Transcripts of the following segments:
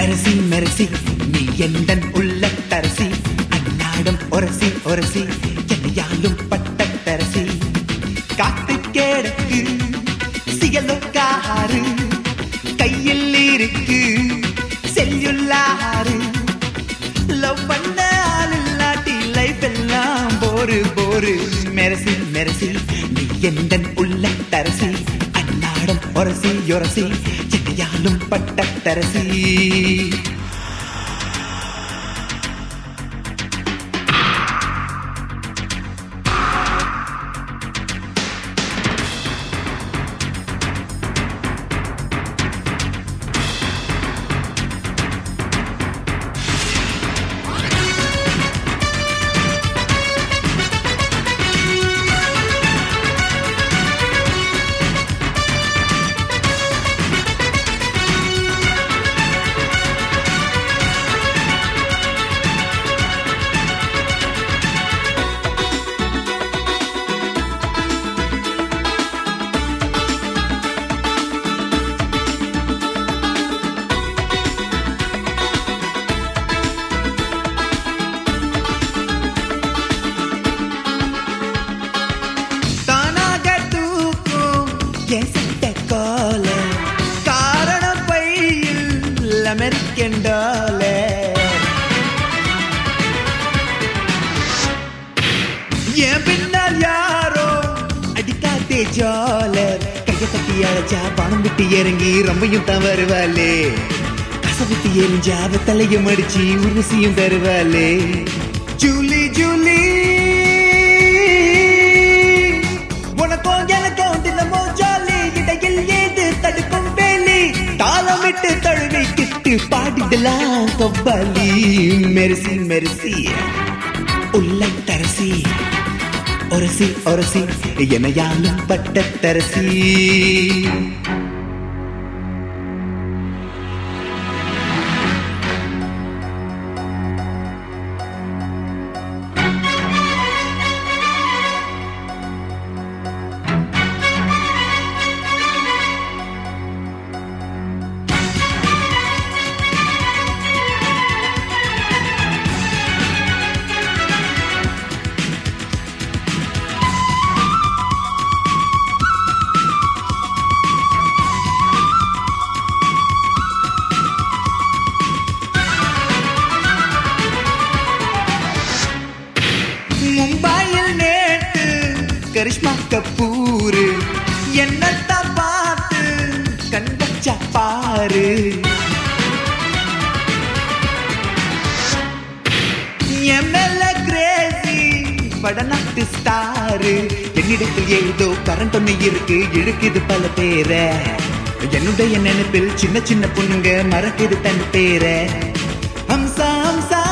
மெரசி மெரசி நீ எந்தன் உள்ள தரசி அன்னாடம் ஒரசி ஒரசி என்னையாலும் பட்ட தரசி காத்து கேடக்கு சியலோக்காரு கையில் இருக்கு செல்லுள்ளாரு லவ் பண்ண ஆள் இல்லாட்டி லைஃப் எல்லாம் போரு போரு மெரசி மெரசி நீ எந்தன் உள்ள தரசி அன்னாடம் ஒரசி ஒரசி என்னையாலும் பட்ட தரசி தானாக தூக்கும் என் சட்ட கோல காரணம் பையில் அமெரிக்கன் டாலர் என் பின்னால் யாரோ அடிக்காதே ஜாலர் கைய தட்டி அழைச்சா பணம் விட்டு இறங்கி ரொம்பையும் தான் வருவாளே கசவிட்டு எரிஞ்சா அவ தலையும் அடிச்சு உருசியும் தருவாளே ஜூலி ஜூலி உனக்கும் எனக்கும் தினமோ ஜாலி இடையில் ஏது தடுக்கும் வேலி தாளமிட்டு தழுவி கிட்டு பாடிடலாம் கவ்வாலி மெரிசி மெரிசி உள்ளை தரசி ஒரசி ஒரசி எனையாலும் பட்ட தரசி மும்பையில் நேற்று கரிஷ்மா கபூர் என்னத்தான் பார்த்து கண் வச்சா பாரு என் மேல கிரேசி வடநாட்டு ஸ்டாரு என்னிடத்தில் ஏதோ கரண்ட் ஒண்ணு இருக்கு இழுக்குது பல பேர என்னுடைய நினைப்பில் சின்ன சின்ன பொண்ணுங்க மறக்குது தன் பேர ஹம்சா ஹம்சா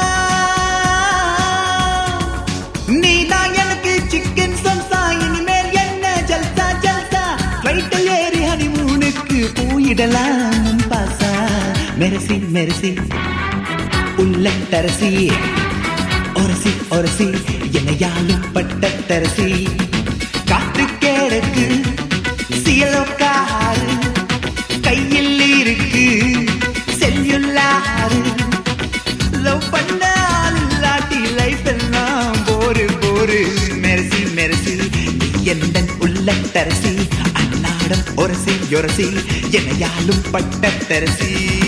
நீதான் எனக்கு சிக்கன் சம்சா இனிமேல் என்ன ஜல்சா ஜல்சா ஃபிளைட்டில் ஏறி ஹனிமூனுக்கு போயிடலாம் பாசா மெரசி மெரசி உள்ள தரசி ஒரசி ஒரசி என்னையாலும் பட்ட தரசி காற்று கேடக்கு சியலோக்காரு கையில் இருக்கு செல்லுள்ளாரு லவ் பண்ண ஆள் இல்லாட்டி லைஃப் எல்லாம் போரு போரு மெரசி மெரசி எந்த உள்ள தரசி அன்னாடம் ஒரசி ஒரசி என்னையாலும் பட்ட தரசி